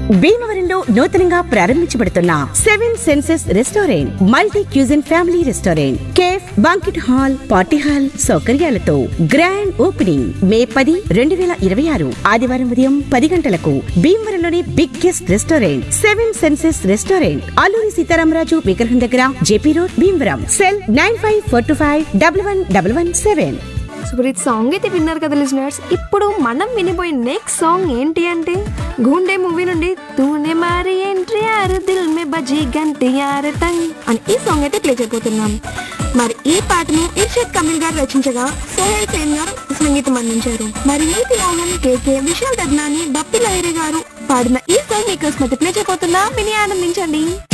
భీమవరంలో నూతనంగా ప్రారంభించబడుతున్న seven senses restaurant multi cuisine family restaurant cafe banquet hall party hall సౌకర్యాలతో గ్రాండ్ ఓపెనింగ్ మే పది రెండు వేల ఇరవై ఆరు ఆదివారం ఉదయం పది గంటలకు భీమవరంలోని biggest restaurant seven senses restaurant Alluri Sitaramaraju విగ్రహం దగ్గర JP road Bhimavaram cell nine five four two five double one double one seven సుబ్రీత్ సాంగ్ అయితే విన్నారు కదా లిజనర్స్ ఇప్పుడు మనం వినిపోయే నెక్స్ట్ సాంగ్ ఏంటి అంటే గుండె మూవీ నుండి తూనే మారి ఎంట్రీ ఆరు దిల్ మే బజీ గంటి యార టంగ్ అని ఈ సాంగ్ అయితే ప్లే చేయబోతున్నాం మరి ఈ పాటను ఇర్షద్ కమిల్ గారు రచించగా సోహెల్ సేన్ గారు సంగీతం అందించారు మరి నీతి మోహన్ కేకే విశాల్ దద్నాని బప్పి లహరి గారు పాడిన ఈ సాంగ్ మీకోసం అయితే ప్లే చేయబోతున్నా విని ఆనందించండి